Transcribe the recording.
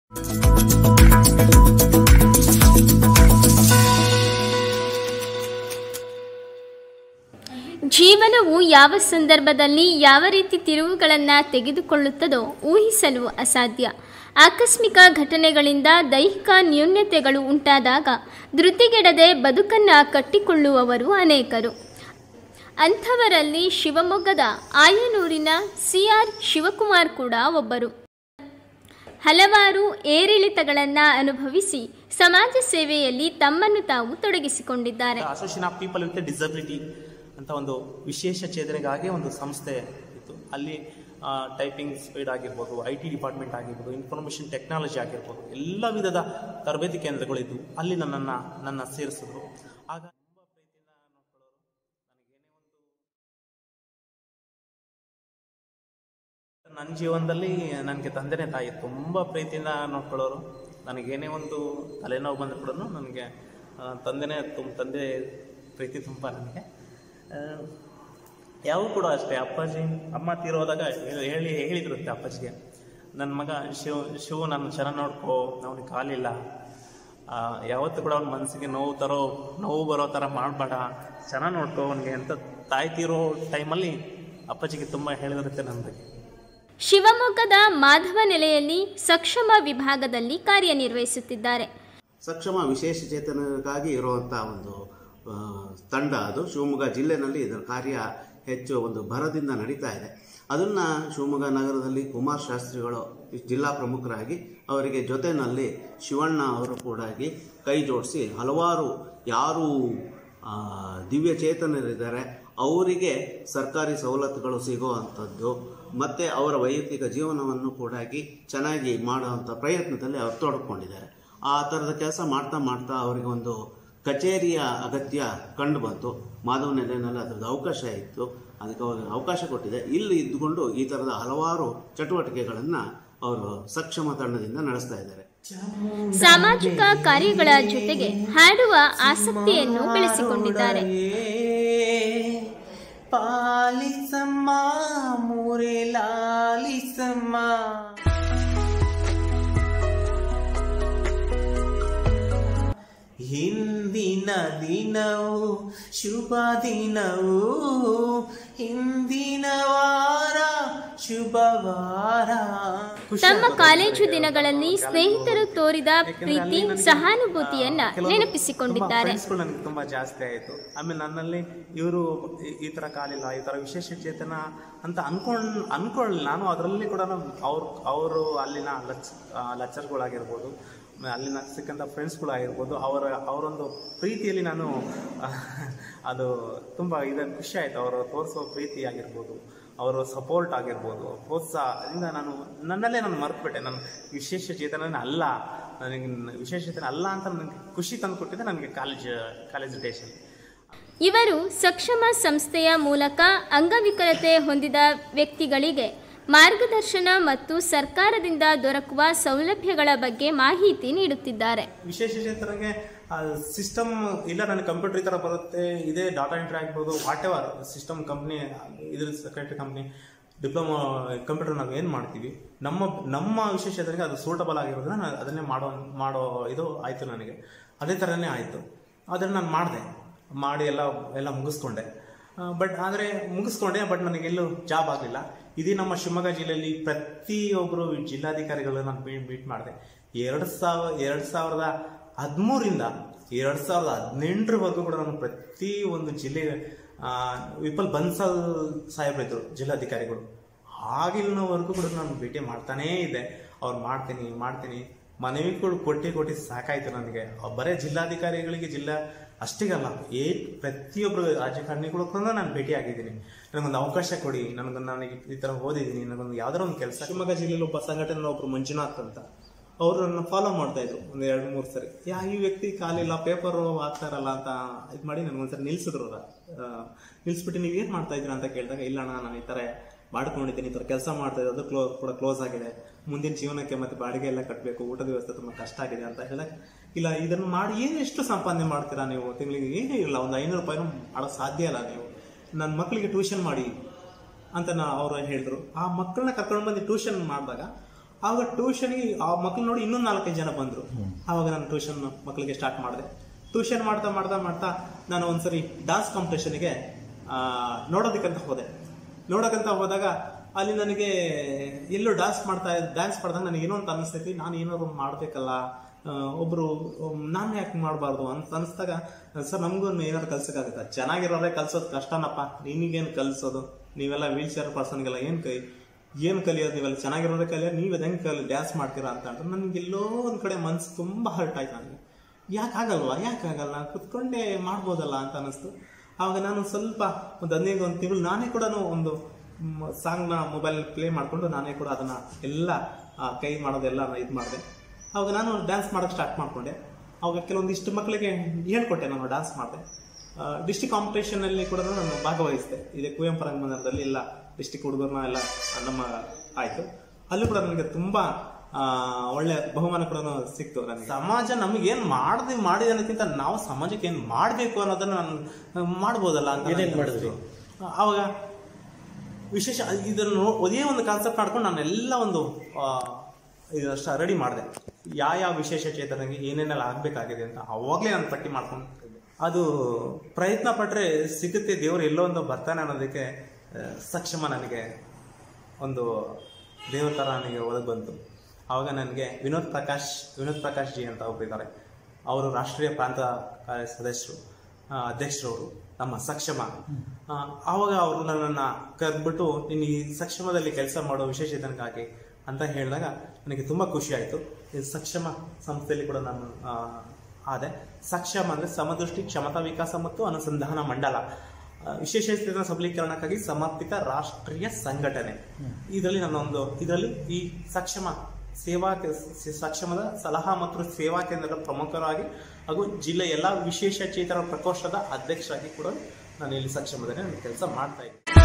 ಜೀವನವು ಯಾವ ಸಂದರ್ಭದಲ್ಲಿ ಯಾವ ರೀತಿ ತಿರುವುಗಳನ್ನು ತೆಗೆದುಕೊಳ್ಳುತ್ತದೋ ಊಹಿಸಲು ಅಸಾಧ್ಯ ಆಕಸ್ಮಿಕ ಘಟನೆಗಳಿಂದ ದೈಹಿಕ ನ್ಯೂನ್ಯತೆಗಳು ಉಂಟಾದಾಗ ಧೃತಿಗೆಡದೆ ಬದುಕನ್ನು ಕಟ್ಟಿಕೊಳ್ಳುವವರು ಅನೇಕರು ಅಂಥವರಲ್ಲಿ ಶಿವಮೊಗ್ಗದ ಆಯನೂರಿನ ಸಿ ಆರ್ ಶಿವಕುಮಾರ್ ಕೂಡ ಒಬ್ಬರು ಹಲವಾರು ಏರಿಳಿತಗಳನ್ನು ಅನುಭವಿಸಿ ಸಮಾಜ ಸೇವೆಯಲ್ಲಿ ತಮ್ಮನ್ನು ತಾವು ತೊಡಗಿಸಿಕೊಂಡಿದ್ದಾರೆ association of people with disability ಅಂತ ಒಂದು ವಿಶೇಷ ಚೇತನೆಗಾಗಿ ಒಂದು ಸಂಸ್ಥೆ ಇತ್ತು ಅಲ್ಲಿ ಟೈಪಿಂಗ್ ಸ್ಪೀಡ್ ಆಗಿರ್ಬೋದು ಐ ಟಿ ಡಿಪಾರ್ಟ್ಮೆಂಟ್ ಆಗಿರ್ಬೋದು ಇನ್ಫಾರ್ಮೇಷನ್ ಟೆಕ್ನಾಲಜಿ ಆಗಿರ್ಬೋದು ಎಲ್ಲ ವಿಧದ ತರಬೇತಿ ಕೇಂದ್ರಗಳಿದ್ವು ಅಲ್ಲಿ ನನ್ನನ್ನು ನನ್ನ ಸೇರಿಸಿದ್ರು ಆಗ ತುಂಬ ಪ್ರೀತಿಯಿಂದ ನೋಡ್ಕೊಳ್ಳೋರು ನನಗೇನೇ ಒಂದು ನನ್ನ ಜೀವನದಲ್ಲಿ ನನಗೆ ತಂದೆನೇ ತಾಯಿ ತುಂಬ ಪ್ರೀತಿಯಿಂದ ನೋಡ್ಕೊಳ್ಳೋರು ನನಗೇನೇ ಒಂದು ತಲೆನೋವು ಬಂದರೂ ಕೂಡ ನನಗೆ ಆ, ತಂದೆನೇ ತುಂಬ ತಂದೆ ಪ್ರೀತಿ ತುಂಬ ನನಗೆ ಆ, ಯಾವಾಗ ಕೂಡ ಅಷ್ಟೇ ಅಪ್ಪಾಜಿ ಅಮ್ಮ ತೀರೋದಾಗ ಹೇಳಿ ಹೇಳಿ ಹೇಳಿದ್ರಂತೆ ಅಪ್ಪಾಜಿಗೆ ನನ್ನ ಮಗ ಶಿವ ಶಿವ ನನ್ನ ಚೆನ್ನಾಗಿ ನೋಡ್ಕೋ ಅವನಿಗೆ ಕಾಲಿಲ್ಲ ಆ, ಯಾವತ್ತೂ ಕೂಡ ಅವ್ನ ಮನಸ್ಸಿಗೆ ನೋವು ತರೋ ನೋವು ಬರೋ ಥರ ಮಾಡಬೇಡ ಚೆನ್ನಾಗಿ ನೋಡ್ಕೋ ಅವನಿಗೆ ಅಂತ ತಾಯಿ ತೀರೋ ಟೈಮಲ್ಲಿ ಅಪ್ಪಾಜಿಗೆ ತುಂಬ ಹೇಳಿದಿರುತ್ತೆ ನನ್ನ ಬಗ್ಗೆ ಶಿವಮೊಗ್ಗದ ಮಾಧವ ನೆಲೆಯಲ್ಲಿ ಸಕ್ಷಮ ವಿಭಾಗದಲ್ಲಿ ಕಾರ್ಯನಿರ್ವಹಿಸುತ್ತಿದ್ದಾರೆ ಸಕ್ಷಮ ವಿಶೇಷ ಚೇತನರಿಗಾಗಿ ಇರುವಂಥ ಒಂದು ಆ, ತಂಡ ಅದು ಶಿವಮೊಗ್ಗ ಜಿಲ್ಲೆನಲ್ಲಿ ಇದರ ಕಾರ್ಯ ಹೆಚ್ಚು ಒಂದು ಭರದಿಂದ ನಡೀತಾ ಇದೆ ಅದನ್ನು ಶಿವಮೊಗ್ಗ ನಗರದಲ್ಲಿ ಕುಮಾರ್ ಶಾಸ್ತ್ರಿಗಳು ಜಿಲ್ಲಾ ಪ್ರಮುಖರಾಗಿ ಅವರಿಗೆ ಜೊತೆಯಲ್ಲಿ ಶಿವಣ್ಣ ಅವರು ಕೂಡ ಕೈ ಜೋಡಿಸಿ ಹಲವಾರು ಯಾರು ಆ, ದಿವ್ಯ ಚೇತನರಿದ್ದಾರೆ ಅವರಿಗೆ ಸರ್ಕಾರಿ ಸವಲತ್ತುಗಳು ಸಿಗುವಂಥದ್ದು ಮತ್ತು ಅವರ ವೈಯಕ್ತಿಕ ಜೀವನವನ್ನು ಕೂಡ ಚೆನ್ನಾಗಿ ಮಾಡುವಂಥ ಪ್ರಯತ್ನದಲ್ಲಿ ಅವರು ತೊಡಕೊಂಡಿದ್ದಾರೆ ಆ ಥರದ ಕೆಲಸ ಮಾಡ್ತಾ ಮಾಡ್ತಾ ಅವರಿಗೆ ಒಂದು ಕಚೇರಿಯ ಅಗತ್ಯ ಕಂಡು ಬಂತು ಮಾಧವ ನೆಲೆಯಲ್ಲಿ ಅದರದ್ದು ಅವಕಾಶ ಇತ್ತು ಅದಕ್ಕೆ ಅವ್ರಿಗೆ ಅವಕಾಶ ಕೊಟ್ಟಿದೆ ಇಲ್ಲಿ ಇದ್ದುಕೊಂಡು ಈ ಥರದ ಹಲವಾರು ಚಟುವಟಿಕೆಗಳನ್ನು ಅವರು ಸಕ್ಷಮ ತಂಡದಿಂದ ನಡೆಸ್ತಾ ಇದ್ದಾರೆ ಸಾಮಾಜಿಕ ಕಾರ್ಯಗಳ ಜೊತೆಗೆ ಹಾಡುವ ಆಸಕ್ತಿಯನ್ನು ಬೆಳೆಸಿಕೊಂಡಿದ್ದಾರೆ ಪಾಲಿಸಮ್ಮ ಮೂರೆ ಲಾಲಿಸಮ್ಮ ಹಿಂದಿನ ದಿನವು ಶುಭ ದಿನವು ಹಿಂದಿನ ವಾರ ಶುಭ ವಾರ ತಮ್ಮ ಕಾಲೇಜು ದಿನಗಳಲ್ಲಿ ಸ್ನೇಹಿತರು ತೋರಿದ ಪ್ರೀತಿ ಸಹಾನುಭೂತಿಯನ್ನ ನೆನಪಿಸಿಕೊಂಡಿದ್ದಾರೆ ಫ್ರೆಂಡ್ಸ್ಗಳು ನನಗೆ ತುಂಬ ಜಾಸ್ತಿ ಆಯಿತು ಆಮೇಲೆ ನನ್ನಲ್ಲಿ ಇವರು ಈ ಥರ ಕಾಲಿಲ್ಲ ಈ ಥರ ವಿಶೇಷ ಚೇತನ ಅಂತ ಅನ್ಕೊಂಡು ಅನ್ಕೊಳ್ಳಿ ನಾನು ಅದರಲ್ಲಿ ಕೂಡ ಅವ್ರು ಅವರು ಅಲ್ಲಿನ ಲಚ್ ಲೆಕ್ಚರ್ಗಳಾಗಿರ್ಬೋದು ಆಮೇಲೆ ಅಲ್ಲಿನ ಸಿಕ್ಕಂಥ ಫ್ರೆಂಡ್ಸ್ಗಳಾಗಿರ್ಬೋದು ಅವರ ಅವರೊಂದು ಪ್ರೀತಿಯಲ್ಲಿ ನಾನು ಅದು ತುಂಬ ಇದು ಖುಷಿ ಆಯಿತು ಅವರು ತೋರಿಸೋ ಪ್ರೀತಿ ಆಗಿರ್ಬೋದು ಅವರ ಸಪೋರ್ಟ್ ಆಗಿರ್ಬೋದು ಪ್ರೋತ್ಸಾಹದಿಂದ ನಾನು ನನ್ನಲ್ಲೇ ನಾನು ಮರೆತುಬಿಟ್ಟೆ ನಾನು ವಿಶೇಷ ಚೇತನ ಅಲ್ಲ ನನಗೆ ವಿಶೇಷ ಚೇತನ ಅಲ್ಲ ಅಂತ ನನಗೆ ಖುಷಿ ತಂದುಕೊಟ್ಟಿದ್ದೆ ನನಗೆ ಕಾಲೇಜ್ ಕಾಲೇಜ್ ಡೇಸಲ್ಲಿ ಇವರು ಸಕ್ಷಮ ಸಂಸ್ಥೆಯ ಮೂಲಕ ಅಂಗವಿಕಲತೆ ಹೊಂದಿದ ವ್ಯಕ್ತಿಗಳಿಗೆ ಮಾರ್ಗದರ್ಶನ ಮತ್ತು ಸರ್ಕಾರದಿಂದ ದೊರಕುವ ಸೌಲಭ್ಯಗಳ ಬಗ್ಗೆ ಮಾಹಿತಿ ನೀಡುತ್ತಿದ್ದಾರೆ ವಿಶೇಷ ಚೇತನಗೆ ಸಿಸ್ಟಮ್ ಇಲ್ಲ ನನಗೆ ಕಂಪ್ಯೂಟರ್ ಈ ಥರ ಬರುತ್ತೆ ಇದೇ ಡಾಟಾ ಎಂಟ್ರಿ ಆಗ್ಬೋದು ವಾಟ್ ಎವರ್ ಸಿಸ್ಟಮ್ ಕಂಪ್ನಿ ಇದ್ರ ಸೆಕ್ರೆಟರಿ ಕಂಪ್ನಿ ಡಿಪ್ಲೊಮಾ ಕಂಪ್ಯೂಟರ್ ನಾವು ಏನು ಮಾಡ್ತೀವಿ ನಮ್ಮ ನಮ್ಮ ವಿಶೇಷ ಚೇತನಿಗೆ ಅದು ಸೂಟಬಲ್ ಆಗಿರೋದ್ರಿಂದ ನಾನು ಅದನ್ನೇ ಮಾಡೋ ಮಾಡೋ ಇದು ಆಯಿತು ನನಗೆ ಅದೇ ಥರನೇ ಆಯಿತು ಅದನ್ನು ನಾನು ಮಾಡಿದೆ ಮಾಡಿ ಎಲ್ಲ ಎಲ್ಲ ಮುಗಿಸ್ಕೊಂಡೆ ಬಟ್ ಆದರೆ ಮುಗಿಸ್ಕೊಂಡೆ ಬಟ್ ನನಗೆಲ್ಲೂ ಜಾಬ್ ಆಗಲಿಲ್ಲ ಇದೇ ನಮ್ಮ ಶಿವಮೊಗ್ಗ ಜಿಲ್ಲೆಯಲ್ಲಿ ಪ್ರತಿಯೊಬ್ಬರು ಜಿಲ್ಲಾಧಿಕಾರಿಗಳನ್ನ ನಾನು ಮೀಟ್ ಮಾಡಿದೆ ಎರಡು ಸಾವಿರ ಎರಡು ಸಾವಿರದ ಹದಿಮೂರಿಂದ ಎರಡು ಸಾವಿರದ ಹದಿನೆಂಟರವರೆಗೂ ಕೂಡ ನಾನು ಪ್ರತಿ ಒಂದು ಜಿಲ್ಲೆ ಆ, ವಿಪಲ್ ಬನ್ಸಲ್ ಸಾಹೇಬ್ರಿದ್ರು ಜಿಲ್ಲಾಧಿಕಾರಿಗಳು ಆಗಿಲ್ಲವರೆಗೂ ಕೂಡ ನಾನು ಭೇಟಿ ಮಾಡ್ತಾನೇ ಇದ್ದೆ ಅವ್ರು ಮಾಡ್ತೀನಿ ಮಾಡ್ತೀನಿ ಮನವಿಗಳು ಕೊಟ್ಟು ಕೊಟ್ಟು ಸಾಕಾಯ್ತು ನನಗೆ ಅವ್ರ್ ಬರೇ ಜಿಲ್ಲಾಧಿಕಾರಿಗಳಿಗೆ ಜಿಲ್ಲಾ ಅಷ್ಟಿಗಲ್ಲ ಏ ಪ್ರತಿಯೊಬ್ಬರು ರಾಜಕಾರಣಿಗಳು ಕೂಡ ನಾನು ಭೇಟಿ ಆಗಿದ್ದೀನಿ ನನಗೊಂದು ಅವಕಾಶ ಕೊಡಿ ನನಗೊಂದು ನನಗೆ ಈ ಥರ ಓದಿದ್ದೀನಿ ನನಗೊಂದು ಯಾವ್ದಾರ ಒಂದು ಕೆಲಸ ಶಿವಮೊಗ್ಗ ಜಿಲ್ಲೆಯಲ್ಲಿ ಒಬ್ಬ ಸಂಘಟನೆ ಒಬ್ರು ಮಂಜುನಾಥ್ ಅಂತ ಅವರು ನನ್ನ ಫಾಲೋ ಮಾಡ್ತಾ ಇದ್ರು ಒಂದು ಎರಡು ಮೂರು ಸರಿ ಯಾ ಈ ವ್ಯಕ್ತಿ ಕಾಲಿಲ್ಲ ಪೇಪರು ಹಾಕ್ತಾರಲ್ಲ ಅಂತ ಇದು ಮಾಡಿ ನನಗೊಂದ್ಸರಿ ನಿಲ್ಸಿದ್ರು ಅವ್ರ. ಆ, ನಿಲ್ಸ್ಬಿಟ್ಟು ನೀವು ಏನು ಮಾಡ್ತಾ ಇದ್ದೀರಾ ಅಂತ ಕೇಳಿದಾಗ ಇಲ್ಲ ಅಣ್ಣ ನಾನು ಈ ಥರ ಮಾಡ್ಕೊಂಡಿದ್ದೀನಿ ಈ ಥರ ಕೆಲಸ ಮಾಡ್ತಾ ಇರೋದು ಕ್ಲೋ ಕೂಡ ಕ್ಲೋಸ್ ಆಗಿದೆ ಮುಂದಿನ ಜೀವನಕ್ಕೆ ಮತ್ತೆ ಬಾಡಿಗೆ ಎಲ್ಲ ಕಟ್ಟಬೇಕು ಊಟದ ವ್ಯವಸ್ಥೆ ತುಂಬ ಕಷ್ಟ ಆಗಿದೆ ಅಂತ ಹೇಳಿದಾಗ ಇಲ್ಲ ಇದನ್ನು ಮಾಡಿ ಏನು ಎಷ್ಟು ಸಂಪಾದನೆ ಮಾಡ್ತೀರಾ ನೀವು ತಿಂಗಳಿಗೆ ಏನೂ ಇಲ್ಲ ಒಂದು ಐನೂರು ರೂಪಾಯಿನೂ ಮಾಡೋಕ್ಕೆ ಸಾಧ್ಯ ಇಲ್ಲ ನೀವು ನನ್ನ ಮಕ್ಕಳಿಗೆ ಟ್ಯೂಷನ್ ಮಾಡಿ ಅಂತ ನಾ ಅವರು ಹೇಳಿದ್ರು ಆ ಮಕ್ಕಳನ್ನ ಕರ್ಕೊಂಡು ಬಂದು ಟ್ಯೂಷನ್ ಮಾಡಿದಾಗ ಆವಾಗ ಟ್ಯೂಷನ್ಗೆ ಆ ಮಕ್ಳು ನೋಡಿ ಇನ್ನೊಂದು ನಾಲ್ಕೈದು ಜನ ಬಂದರು ಆವಾಗ ನಾನು ಟ್ಯೂಷನ್ ಮಕ್ಕಳಿಗೆ ಸ್ಟಾರ್ಟ್ ಮಾಡಿದೆ ಟ್ಯೂಷನ್ ಮಾಡ್ತಾ ಮಾಡ್ತಾ ಮಾಡ್ತಾ ನಾನು ಒಂದ್ಸರಿ ಡಾನ್ಸ್ ಕಾಂಪಿಟೇಷನ್ಗೆ ನೋಡೋದಕ್ಕಂತ ಹೋದೆ ನೋಡೋಕ್ಕಂತ ಹೋದಾಗ ಅಲ್ಲಿ ನನಗೆ ಎಲ್ಲೋ ಡಾನ್ಸ್ ಮಾಡ್ತಾ ಡ್ಯಾನ್ಸ್ ಮಾಡಿದಾಗ ನನಗೆ ಏನೋ ಅಂತ ಅನಿಸ್ತೈತಿ ನಾನು ಏನಾದ್ರು ಮಾಡ್ಬೇಕಲ್ಲ ಆ, ಒಬ್ರು ಉಮ್, ನಾನು ಯಾಕೆ ಮಾಡಬಾರ್ದು ಅಂತ ಅನಿಸ್ದಾಗ ಸರ್ ನಮಗೂ ಏನಾದ್ರು ಕಲ್ಸಕ್ಕಾಗತ್ತಾ ಚೆನ್ನಾಗಿರೋರೇ ಕಲ್ಸೋದು ಕಷ್ಟನಪ್ಪ ನಿನಗೇನು ಕಲ್ಸೋದು ನೀವೆಲ್ಲ ವೀಲ್ ಚೇರ್ ಪರ್ಸನ್ಗೆಲ್ಲ ಏನು ಕೈ ಏನು ಕಲಿಯೋದು ನೀವೆಲ್ಲ ಚೆನ್ನಾಗಿರೋದೇ ಕಲಿಯೋದು ನೀವು ಹೆಂಗೆ ಕಲಿ ಡ್ಯಾನ್ಸ್ ಮಾಡ್ತೀರಾ ಅಂತ ಅಂದ್ರೆ ನನಗೆ ಎಲ್ಲೋ ಒಂದು ಕಡೆ ಮನ್ಸು ತುಂಬ ಹರ್ಟ್ ಆಯ್ತು ನನಗೆ ಯಾಕೆ ಆಗಲ್ವಾ ಯಾಕೆ ಆಗಲ್ಲ ಕುತ್ಕೊಂಡೇ ಮಾಡ್ಬೋದಲ್ಲ ಅಂತ ಅನಿಸ್ತು ಆವಾಗ ನಾನು ಸ್ವಲ್ಪ ಒಂದು ಹದಿನೈದು ಒಂದು ತಿಂಗಳು ನಾನೇ ಕೂಡ ಒಂದು ಸಾಂಗ್ನ ಮೊಬೈಲ್ ಪ್ಲೇ ಮಾಡಿಕೊಂಡು ನಾನೇ ಕೂಡ ಅದನ್ನ ಎಲ್ಲ ಆ, ಕೈ ಮಾಡೋದೆಲ್ಲ ಇದು ಮಾಡಿದೆ ಆವಾಗ ನಾನು ಡ್ಯಾನ್ಸ್ ಮಾಡೋಕ್ಕೆ ಸ್ಟಾರ್ಟ್ ಮಾಡಿಕೊಂಡೆ ಆವಾಗ ಕೆಲವೊಂದಿಷ್ಟು ಮಕ್ಕಳಿಗೆ ಹೇಳ್ಕೊಟ್ಟೆ ನಾನು ಡ್ಯಾನ್ಸ್ ಮಾಡಿದೆ ಡಿಸ್ಟಿಕ್ ಕಾಂಪಿಟೇಷನಲ್ಲಿ ಕೂಡ ನಾನು ಭಾಗವಹಿಸಿದೆ ಇದೆ ಕುವೆಂಪು ರಂಗಮಂದಿರದಲ್ಲಿ ಎಲ್ಲ ಡಿಸ್ಟಿಕ್ ಹುಡುಗರನ್ನ ಎಲ್ಲ ನಮ್ಮ ಆಯಿತು ಅಲ್ಲೂ ಕೂಡ ನನಗೆ ತುಂಬಾ ಆ, ಒಳ್ಳೆ ಬಹುಮಾನ ಕೂಡ ಸಿಕ್ತು ನನಗೆ ಸಮಾಜ ನಮಗೆ ಏನ್ ಮಾಡದೆ ಮಾಡಿದೆ ಅನ್ನೋದಕ್ಕಿಂತ ನಾವು ಸಮಾಜಕ್ಕೆ ಏನ್ ಮಾಡಬೇಕು ಅನ್ನೋದನ್ನ ನಾನು ಮಾಡ್ಬೋದಲ್ಲ ಅಂತ ಏನೇನ್ ನನಗೆ ಮಾಡಿದ್ರಿ? ಅನಿಸ್ತು. ಅವಾಗ ವಿಶೇಷ ಇದನ್ನು ಒಂದೇ ಒಂದು ಕಾನ್ಸೆಪ್ಟ್ ಮಾಡ್ಕೊಂಡು ನಾನೆಲ್ಲ ಒಂದು ಇದಷ್ಟ ರೆಡಿ ಮಾಡಿದೆ ಯಾವ ಯಾವ ವಿಶೇಷ ಚೇತನಿಗೆ ಏನೇನೆಲ್ಲ ಆಗ್ಬೇಕಾಗಿದೆ ಅಂತ ಅವಾಗಲೇ ನಾನು ಪಟ್ಟಿ ಮಾಡ್ಕೊಂಡು ಅದು ಪ್ರಯತ್ನ ಪಟ್ರೆ ಸಿಗುತ್ತೆ ದೇವರು ಎಲ್ಲೋ ಒಂದು ಬರ್ತಾನೆ ಅನ್ನೋದಕ್ಕೆ ಆ, ಸಕ್ಷಮ ನನಗೆ ಒಂದು ದೇವ್ರ ಥರ ನನಗೆ ಒಳಗೆ ಬಂತು ಆವಾಗ ನನಗೆ ವಿನೋದ್ ಪ್ರಕಾಶ್ ವಿನೋದ್ ಪ್ರಕಾಶ್ ಜಿ ಅಂತ ಒಬ್ಬರಿದ್ದಾರೆ ಅವರು ರಾಷ್ಟ್ರೀಯ ಪ್ರಾಂತ ಕಾರ್ಯ ಸದಸ್ಯರು ಆ, ಅಧ್ಯಕ್ಷರವರು ನಮ್ಮ ಸಕ್ಷಮ ಆ, ಆವಾಗ ಅವರು ನನ್ನನ್ನು ಕರೆದ್ಬಿಟ್ಟು ನೀನು ಈ ಸಕ್ಷಮದಲ್ಲಿ ಕೆಲಸ ಮಾಡೋ ವಿಶೇಷತನಕ್ಕಾಗಿ ಅಂತ ಹೇಳಿದಾಗ ನನಗೆ ತುಂಬ ಖುಷಿ ಆಯಿತು ಈ ಸಕ್ಷಮ ಸಂಸ್ಥೆಯಲ್ಲಿ ಕೂಡ ನಾನು ಆ, ಆದೆ ಸಕ್ಷಮ ಅಂದರೆ ಸಮದೃಷ್ಟಿ ಕ್ಷಮತಾ ವಿಕಾಸ ಮತ್ತು ಅನುಸಂಧಾನ ಮಂಡಲ ಆ, ವಿಶೇಷಚೇತನ ಸಬಲೀಕರಣಕ್ಕಾಗಿ ಸಮರ್ಪಿತ ರಾಷ್ಟ್ರೀಯ ಸಂಘಟನೆ ಇದರಲ್ಲಿ ನನ್ನೊಂದು ಇದರಲ್ಲಿ ಈ ಸಕ್ಷಮ ಸೇವಾ ಕೆ- ಸ- ಸಕ್ಷಮದ ಸಲಹಾ ಮತ್ತು ಸೇವಾ ಕೇಂದ್ರದ ಪ್ರಮುಖರಾಗಿ ಹಾಗೂ ಜಿಲ್ಲೆಯ ಎಲ್ಲ ವಿಶೇಷ ಚೇತನ ಪ್ರಕೋಷ್ಠದ ಅಧ್ಯಕ್ಷರಾಗಿ ಕೂಡ ನಾನು ಇಲ್ಲಿ ಸಕ್ಷಮದಲ್ಲಿ ಕೆಲಸ ಮಾಡ್ತಾ ಇದ್ದೀನಿ